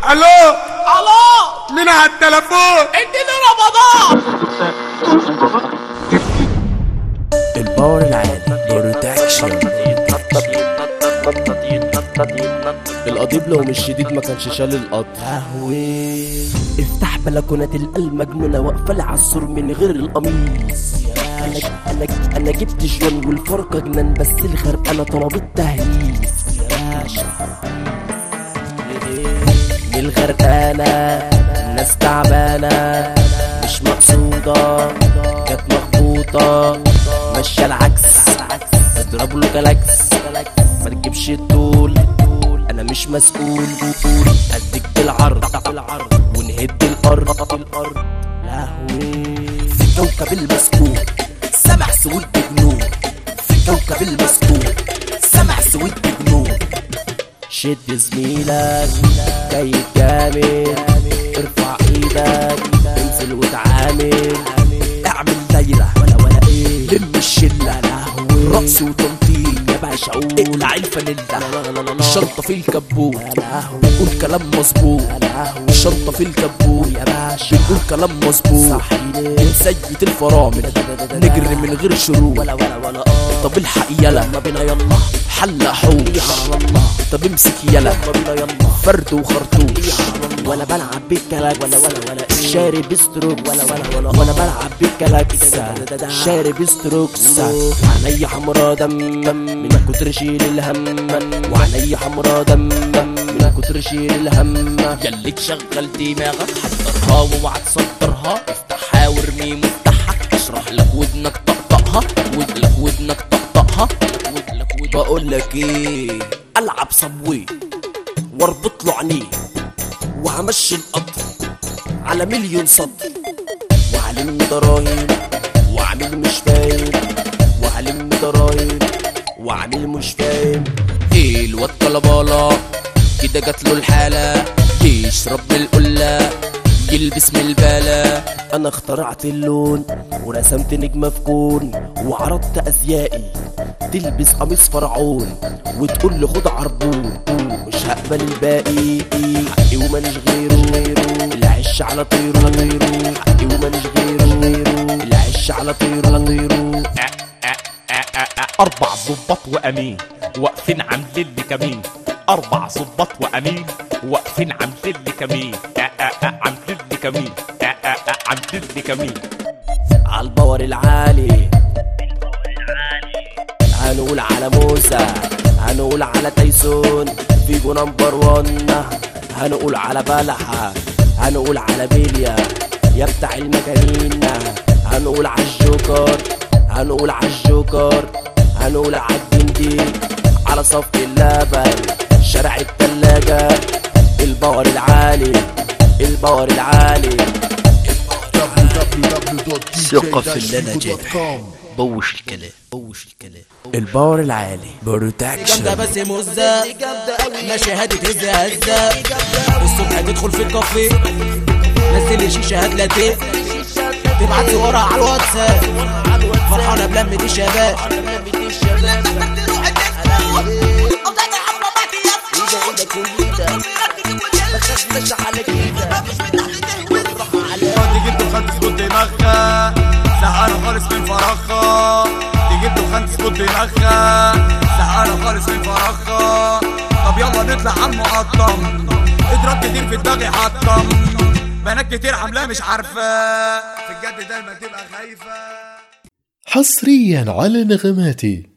الو الو مين على التليفون اديني رمضان الباور العالي بروتكشن القضيب لو مش شديد ما كانش شال القطر قهوي افتح بلكونات القلب مجنونة واقفة العصر من غير القميص انا انا انا جبت جوان والفرقة جنان بس الغرب انا طلبت تهييس من الغرقانة الناس تعبانة مش مقصودة كانت مخبوطة ماشية العكس اضرب له جلاكس ما تجيبش الطول انا مش مسؤول اديك بالعرض ونهد الارض الارض لهوي في كوكب المسكون سمع سويت بجنون في كوكب المسكون سمع سويت بجنون شد زميلك جاي جامد ارفع ايدك انزل وتعامل اعمل دايرة ولا ولا ايه لم الشلة لهوي رقص وتنطيط يا باشا قول اقلع الفانيلا الشنطة في الكبوت بنقول كلام مظبوط الشنطة في الكبوت يا باشا بنقول كلام مظبوط سيد الفرامل نجري من غير شروط ولا ولا ولا طب الحق يلا ما بينا يلا حلق حوش طب امسك يلا ما بينا يلا فرد وخرطوش ولا بلعب بالكلاكس ولا ولا ولا شارب ستروك ولا ولا ولا ولا بلعب بالكلاكس شارب ستروكس وعينيا حمرا دم من كتر شيل الهم وعينيا حمرا دم من كتر شيل الهم ياللي تشغل دماغك حضرها واوعى تصدرها افتحها وارمي مفتاحها اشرح لك ودنك طقطقها ودلك ودنك طقطقها ودلك ودنك بقول لك ايه العب صبوي واربط له عينيه وهمشي القطر على مليون سطر وهلم دراهم واعمل مش فاهم وهلم دراهم واعمل مش فاهم ايه الواد طلبالة كده جات له الحالة يشرب من القلة يلبس من البالة انا اخترعت اللون ورسمت نجمة في كون وعرضت ازيائي تلبس قميص فرعون وتقول لي خد عربون مش هقبل الباقي حقي وماليش غيره العش على طيره طيره حقي وماليش غيره العش على طيره طيره اربع ظباط وامين واقفين عاملين لي كمين اربع ظباط وامين واقفين عاملين لي كمين آه، آه، آه، عاملين لي كمين آه، آه، آه، عاملين لي كمين عالباور العالي هنقول على موسى هنقول على تايسون فيجو نمبر وان هنقول على بلحة هنقول على بيليا يا بتاع المجانين هنقول على الجوكر هنقول على الجوكر هنقول على الجندي على صف اللبن شارع التلاجة الباور العالي الباور العالي ثقة في اللي انا جايبها بوش الكلام بوش الكلام الباور العالي بروتكشن جامدة بس مزة ماشي هادي تهز هزة الصبح تدخل في الكافيه نزل لي شيشة هات لاتيه تبعت صورها على الواتساب فرحانة بلمة الشباب تجيب دخان تسكت دماغها زهقانة خالص من فراغها تجيب دخان تسكت دماغها زهقانة خالص من فراغها طب يلا نطلع على المقطم اضرب كتير في دماغي حطم بنات كتير عاملاها مش عارفة في الجد دايما تبقى خايفة حصريا على نغماتي